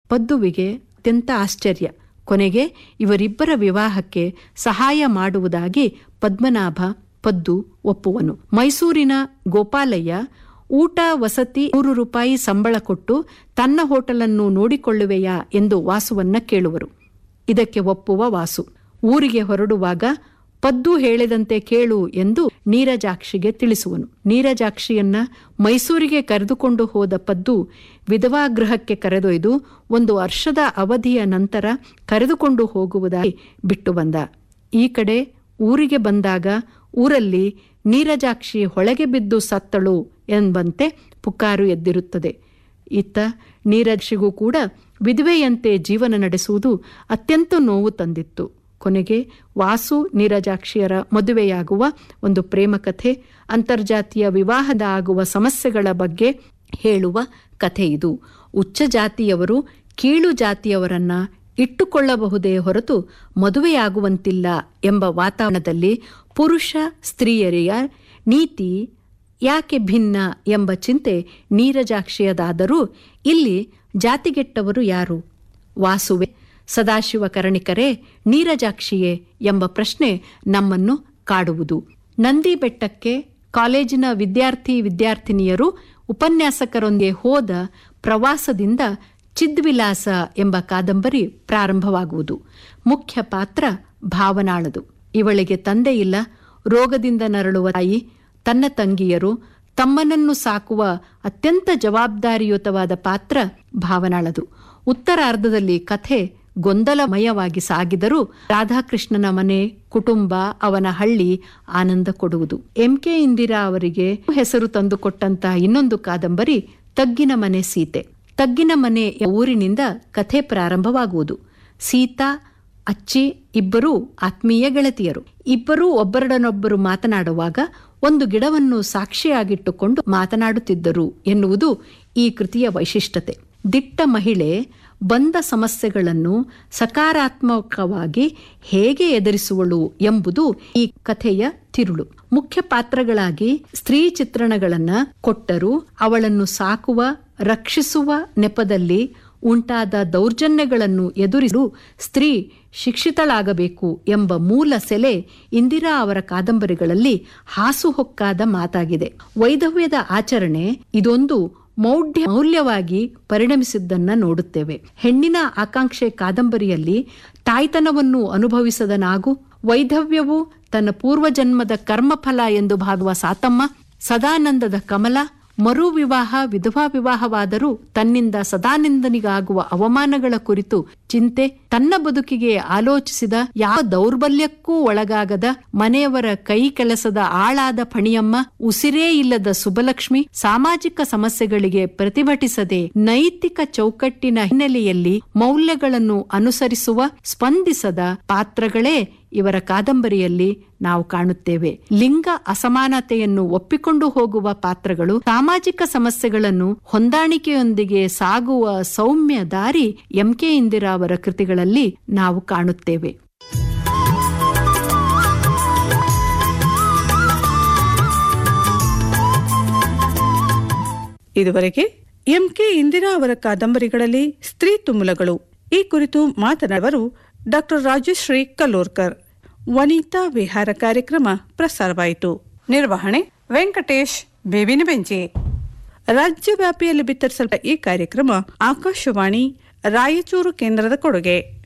ಪದ್ದುವಿಗೆ ಅತ್ಯಂತ ಆಶ್ಚರ್ಯ ಕೊನೆಗೆ ಇವರಿಬ್ಬರ ವಿವಾಹಕ್ಕೆ ಸಹಾಯ ಮಾಡುವುದಾಗಿ ಪದ್ಮನಾಭ ಪದ್ದು ಒಪ್ಪುವನು ಮೈಸೂರಿನ ಗೋಪಾಲಯ್ಯ ಊಟ ವಸತಿ ನೂರು ರೂಪಾಯಿ ಸಂಬಳ ಕೊಟ್ಟು ತನ್ನ ಹೋಟೆಲನ್ನು ನೋಡಿಕೊಳ್ಳುವೆಯಾ ಎಂದು ವಾಸುವನ್ನ ಕೇಳುವರು ಇದಕ್ಕೆ ಒಪ್ಪುವ ವಾಸು ಊರಿಗೆ ಹೊರಡುವಾಗ ಪದ್ದು ಹೇಳಿದಂತೆ ಕೇಳು ಎಂದು ನೀರಜಾಕ್ಷಿಗೆ ತಿಳಿಸುವನು ನೀರಜಾಕ್ಷಿಯನ್ನ ಮೈಸೂರಿಗೆ ಕರೆದುಕೊಂಡು ಹೋದ ಪದ್ದು ವಿಧವಾ ಗೃಹಕ್ಕೆ ಕರೆದೊಯ್ದು ಒಂದು ವರ್ಷದ ಅವಧಿಯ ನಂತರ ಕರೆದುಕೊಂಡು ಹೋಗುವುದಾಗಿ ಬಿಟ್ಟು ಬಂದ ಈ ಕಡೆ ಊರಿಗೆ ಬಂದಾಗ ಊರಲ್ಲಿ ನೀರಜಾಕ್ಷಿ ಹೊಳೆಗೆ ಬಿದ್ದು ಸತ್ತಳು ಎಂಬಂತೆ ಪುಕಾರು ಎದ್ದಿರುತ್ತದೆ ಇತ್ತ ನೀರಜಾಕ್ಷಿಗೂ ಕೂಡ ವಿಧವೆಯಂತೆ ಜೀವನ ನಡೆಸುವುದು ಅತ್ಯಂತ ನೋವು ತಂದಿತ್ತು ಕೊನೆಗೆ ವಾಸು ನೀರಜಾಕ್ಷಿಯರ ಮದುವೆಯಾಗುವ ಒಂದು ಪ್ರೇಮ ಕಥೆ ಅಂತರ್ಜಾತೀಯ ವಿವಾಹದ ಆಗುವ ಸಮಸ್ಯೆಗಳ ಬಗ್ಗೆ ಹೇಳುವ ಕಥೆ ಇದು ಉಚ್ಚ ಜಾತಿಯವರು ಕೀಳು ಜಾತಿಯವರನ್ನ ಇಟ್ಟುಕೊಳ್ಳಬಹುದೇ ಹೊರತು ಮದುವೆಯಾಗುವಂತಿಲ್ಲ ಎಂಬ ವಾತಾವರಣದಲ್ಲಿ ಪುರುಷ ಸ್ತ್ರೀಯರಿಯ ನೀತಿ ಯಾಕೆ ಭಿನ್ನ ಎಂಬ ಚಿಂತೆ ನೀರಜಾಕ್ಷಿಯದಾದರೂ ಇಲ್ಲಿ ಜಾತಿಗೆಟ್ಟವರು ಯಾರು ವಾಸುವೆ ಸದಾಶಿವ ಕರ್ಣಿಕರೇ ನೀರಜಾಕ್ಷಿಯೇ ಎಂಬ ಪ್ರಶ್ನೆ ನಮ್ಮನ್ನು ಕಾಡುವುದು ನಂದಿ ಬೆಟ್ಟಕ್ಕೆ ಕಾಲೇಜಿನ ವಿದ್ಯಾರ್ಥಿ ವಿದ್ಯಾರ್ಥಿನಿಯರು ಉಪನ್ಯಾಸಕರೊಂದಿಗೆ ಹೋದ ಪ್ರವಾಸದಿಂದ ಚಿದ್ವಿಲಾಸ ಎಂಬ ಕಾದಂಬರಿ ಪ್ರಾರಂಭವಾಗುವುದು ಮುಖ್ಯ ಪಾತ್ರ ಭಾವನಾಳದು ಇವಳಿಗೆ ತಂದೆ ಇಲ್ಲ ರೋಗದಿಂದ ನರಳುವ ತಾಯಿ ತನ್ನ ತಂಗಿಯರು ತಮ್ಮನನ್ನು ಸಾಕುವ ಅತ್ಯಂತ ಜವಾಬ್ದಾರಿಯುತವಾದ ಪಾತ್ರ ಭಾವನಾಳದು ಉತ್ತರಾರ್ಧದಲ್ಲಿ ಕಥೆ ಗೊಂದಲಮಯವಾಗಿ ಸಾಗಿದರೂ ರಾಧಾಕೃಷ್ಣನ ಮನೆ ಕುಟುಂಬ ಅವನ ಹಳ್ಳಿ ಆನಂದ ಕೊಡುವುದು ಎಂಕೆ ಇಂದಿರಾ ಅವರಿಗೆ ಹೆಸರು ತಂದುಕೊಟ್ಟಂತಹ ಇನ್ನೊಂದು ಕಾದಂಬರಿ ತಗ್ಗಿನ ಮನೆ ಸೀತೆ ತಗ್ಗಿನ ಮನೆ ಊರಿನಿಂದ ಕಥೆ ಪ್ರಾರಂಭವಾಗುವುದು ಸೀತಾ ಅಚ್ಚಿ ಇಬ್ಬರೂ ಆತ್ಮೀಯ ಗೆಳತಿಯರು ಇಬ್ಬರೂ ಒಬ್ಬರಡನೊಬ್ಬರು ಮಾತನಾಡುವಾಗ ಒಂದು ಗಿಡವನ್ನು ಸಾಕ್ಷಿಯಾಗಿಟ್ಟುಕೊಂಡು ಮಾತನಾಡುತ್ತಿದ್ದರು ಎನ್ನುವುದು ಈ ಕೃತಿಯ ವೈಶಿಷ್ಟ್ಯತೆ ದಿಟ್ಟ ಮಹಿಳೆ ಬಂದ ಸಮಸ್ಯೆಗಳನ್ನು ಸಕಾರಾತ್ಮಕವಾಗಿ ಹೇಗೆ ಎದುರಿಸುವಳು ಎಂಬುದು ಈ ಕಥೆಯ ತಿರುಳು ಮುಖ್ಯ ಪಾತ್ರಗಳಾಗಿ ಸ್ತ್ರೀ ಚಿತ್ರಣಗಳನ್ನ ಕೊಟ್ಟರೂ ಅವಳನ್ನು ಸಾಕುವ ರಕ್ಷಿಸುವ ನೆಪದಲ್ಲಿ ಉಂಟಾದ ದೌರ್ಜನ್ಯಗಳನ್ನು ಎದುರಿಸಲು ಸ್ತ್ರೀ ಶಿಕ್ಷಿತಳಾಗಬೇಕು ಎಂಬ ಮೂಲ ಸೆಲೆ ಇಂದಿರಾ ಅವರ ಕಾದಂಬರಿಗಳಲ್ಲಿ ಹಾಸುಹೊಕ್ಕಾದ ಮಾತಾಗಿದೆ ವೈಧವ್ಯದ ಆಚರಣೆ ಇದೊಂದು ಮೌಢ್ಯ ಮೌಲ್ಯವಾಗಿ ಪರಿಣಮಿಸಿದ್ದನ್ನ ನೋಡುತ್ತೇವೆ ಹೆಣ್ಣಿನ ಆಕಾಂಕ್ಷೆ ಕಾದಂಬರಿಯಲ್ಲಿ ತಾಯ್ತನವನ್ನು ಅನುಭವಿಸದ ನಾಗು ವೈಧವ್ಯವು ತನ್ನ ಪೂರ್ವಜನ್ಮದ ಕರ್ಮಫಲ ಎಂದು ಭಾಗುವ ಸಾತಮ್ಮ ಸದಾನಂದದ ಕಮಲ ಮರು ವಿವಾಹ ವಿಧವಾ ವಿವಾಹವಾದರೂ ತನ್ನಿಂದ ಸದಾನಂದನಿಗಾಗುವ ಅವಮಾನಗಳ ಕುರಿತು ಚಿಂತೆ ತನ್ನ ಬದುಕಿಗೆ ಆಲೋಚಿಸಿದ ಯಾವ ದೌರ್ಬಲ್ಯಕ್ಕೂ ಒಳಗಾಗದ ಮನೆಯವರ ಕೈ ಕೆಲಸದ ಆಳಾದ ಫಣಿಯಮ್ಮ ಉಸಿರೇ ಇಲ್ಲದ ಸುಬಲಕ್ಷ್ಮಿ ಸಾಮಾಜಿಕ ಸಮಸ್ಯೆಗಳಿಗೆ ಪ್ರತಿಭಟಿಸದೆ ನೈತಿಕ ಚೌಕಟ್ಟಿನ ಹಿನ್ನೆಲೆಯಲ್ಲಿ ಮೌಲ್ಯಗಳನ್ನು ಅನುಸರಿಸುವ ಸ್ಪಂದಿಸದ ಪಾತ್ರಗಳೇ ಇವರ ಕಾದಂಬರಿಯಲ್ಲಿ ನಾವು ಕಾಣುತ್ತೇವೆ ಲಿಂಗ ಅಸಮಾನತೆಯನ್ನು ಒಪ್ಪಿಕೊಂಡು ಹೋಗುವ ಪಾತ್ರಗಳು ಸಾಮಾಜಿಕ ಸಮಸ್ಯೆಗಳನ್ನು ಹೊಂದಾಣಿಕೆಯೊಂದಿಗೆ ಸಾಗುವ ಸೌಮ್ಯ ದಾರಿ ಎಂಕೆ ಇಂದಿರಾ ಅವರ ಕೃತಿಗಳಲ್ಲಿ ನಾವು ಕಾಣುತ್ತೇವೆ ಇದುವರೆಗೆ ಎಂಕೆ ಇಂದಿರಾ ಅವರ ಕಾದಂಬರಿಗಳಲ್ಲಿ ಸ್ತ್ರೀ ತುಮುಲಗಳು ಈ ಕುರಿತು ಮಾತನಾಡುವರು ಡಾಕ್ಟರ್ ರಾಜಶ್ರೀ ಕಲ್ಲೋರ್ಕರ್ ವನಿತಾ ವಿಹಾರ ಕಾರ್ಯಕ್ರಮ ಪ್ರಸಾರವಾಯಿತು ನಿರ್ವಹಣೆ ವೆಂಕಟೇಶ್ ಬೇವಿನ ಬೆಂಚಿ ರಾಜ್ಯವ್ಯಾಪಿಯಲ್ಲಿ ಬಿತ್ತರಿಸಲ್ಪಟ್ಟ ಈ ಕಾರ್ಯಕ್ರಮ ಆಕಾಶವಾಣಿ ರಾಯಚೂರು ಕೇಂದ್ರದ ಕೊಡುಗೆ